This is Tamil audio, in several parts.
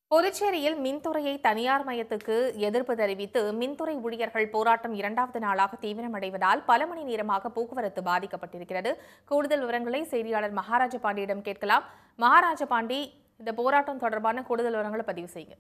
புதுச்சேரியில் மின்துறையை தனியார் மயத்துக்கு எதிர்ப்பு தெரிவித்து மின்துறை ஊழியர்கள் போராட்டம் இரண்டாவது நாளாக தீவிரமடைவதால் பல மணி நேரமாக போக்குவரத்து பாதிக்கப்பட்டிருக்கிறது கூடுதல் விவரங்களை செய்தியாளர் மகாராஜ பாண்டியிடம் கேட்கலாம் மகாராஜ பாண்டி இந்த போராட்டம் தொடர்பான கூடுதல் விவரங்களை பதிவு செய்யுங்க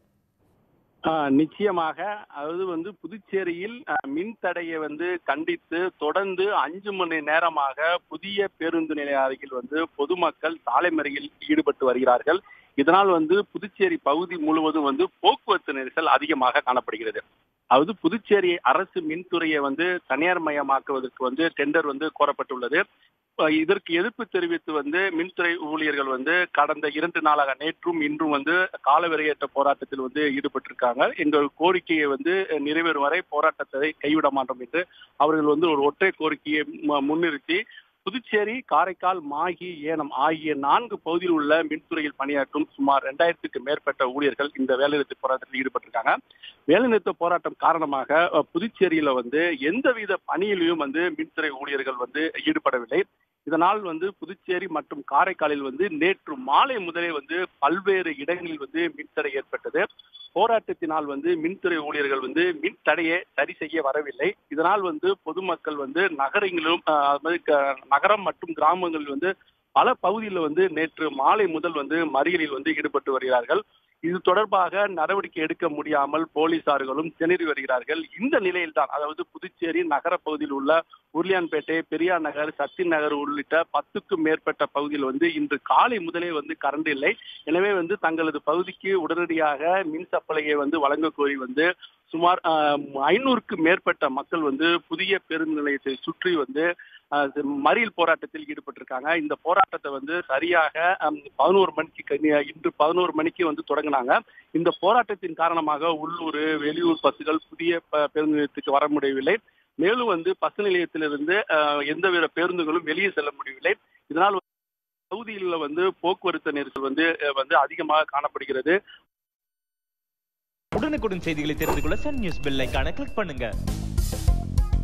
ஆ, நிச்சயமாக அதாவது வந்து புதுச்சேரியில் அ, மின் தடையை வந்து கண்டித்து தொடர்ந்து அஞ்சு மணி நேரமாக புதிய பேருந்து நிலைய அருகில் வந்து பொதுமக்கள் சாலை மறியலில் ஈடுபட்டு வருகிறார்கள் இதனால் வந்து புதுச்சேரி பகுதி முழுவதும் வந்து போக்குவரத்து நெரிசல் அதிகமாக காணப்படுகிறது அதாவது புதுச்சேரி அரசு மின்துறையை வந்து தனியார் மயமாக்குவதற்கு வந்து டெண்டர் வந்து கோரப்பட்டுள்ளது அஹ் இதற்கு எதிர்ப்பு தெரிவித்து வந்து மின்துறை ஊழியர்கள் வந்து கடந்த இரண்டு நாளாக நேற்றும் இன்றும் வந்து காலவரையற்ற போராட்டத்தில் வந்து ஈடுபட்டிருக்காங்க எங்கள் கோரிக்கையை வந்து நிறைவேறும் வரை போராட்டத்தை கைவிட மாட்டோம் என்று அவர்கள் வந்து ஒரு ஒற்றை கோரிக்கையை மு- முன்னிறுத்தி புதுச்சேரி காரைக்கால் மாகி ஏனம் ஆகிய நான்கு பகுதியில் உள்ள மின்துறையில் பணியாற்றும் சுமார் இரண்டாயிரத்துக்கு மேற்பட்ட ஊழியர்கள் இந்த வேலைநிறுத்த போராட்டத்தில் ஈடுபட்டிருக்காங்க வேலைநிறுத்த போராட்டம் காரணமாக அஹ், புதுச்சேரியில வந்து எந்தவித பணியிலையும் வந்து மின்துறை ஊழியர்கள் வந்து ஈடுபடவில்லை இதனால் வந்து புதுச்சேரி மற்றும் காரைக்காலில் வந்து நேற்று மாலை முதலே வந்து பல்வேறு இடங்களில் வந்து மின்தடை ஏற்பட்டது போராட்டத்தினால் வந்து மின்துறை ஊழியர்கள் வந்து மின் தடையை சரி செய்ய வரவில்லை இதனால் வந்து பொதுமக்கள் வந்து நகரங்களிலும் அஹ், அது மாதிரி க- நகரம் மற்றும் கிராமங்களில் வந்து பல பகுதியில் வந்து நேற்று மாலை முதல் வந்து மறியலில் வந்து ஈடுபட்டு வருகிறார்கள் இது தொடர்பாக நடவடிக்கை எடுக்க முடியாமல் போலீசார்களும் திணறி வருகிறார்கள் இந்த நிலையில்தான் அதாவது புதுச்சேரி நகர பகுதியில் உள்ள உருளியான்பேட்டை பெரியார் நகர் சக்தி நகர் உள்ளிட்ட பத்துக்கும் மேற்பட்ட பகுதியில் வந்து இன்று காலை முதலே வந்து கரண்ட் இல்லை எனவே வந்து தங்களது பகுதிக்கு உடனடியாக மின் சப்ளையை வந்து வழங்க கோரி வந்து சுமார் ஐநூறுக்கு மேற்பட்ட மக்கள் வந்து புதிய பேருந்து நிலையத்தை சுற்றி வந்து அஹ், மறியல் போராட்டத்தில் ஈடுபட்டிருக்காங்க இந்த போராட்டத்தை வந்து சரியாக பதினோரு மணிக்கு கனி- இன்று பதினோரு மணிக்கு வந்து தொடங்கினாங்க இந்த போராட்டத்தின் காரணமாக உள்ளூர் வெளியூர் பஸ்கள் புதிய ப- பேருந்து நிலையத்துக்கு வர முடியவில்லை மேலும் வந்து பஸ் நிலையத்திலிருந்து அஹ், எந்தவித பேருந்துகளும் வெளியே செல்ல முடியவில்லை இதனால் பகுதிகளில் வந்து போக்குவரத்து நெரிசல் வந்து அஹ், வந்து அதிகமாக காணப்படுகிறது உடனுக்குடன் செய்திகளை தெரிந்து கொள்ள சன் நியூஸ் பெல் ஐகானை கிளிக் பண்ணுங்க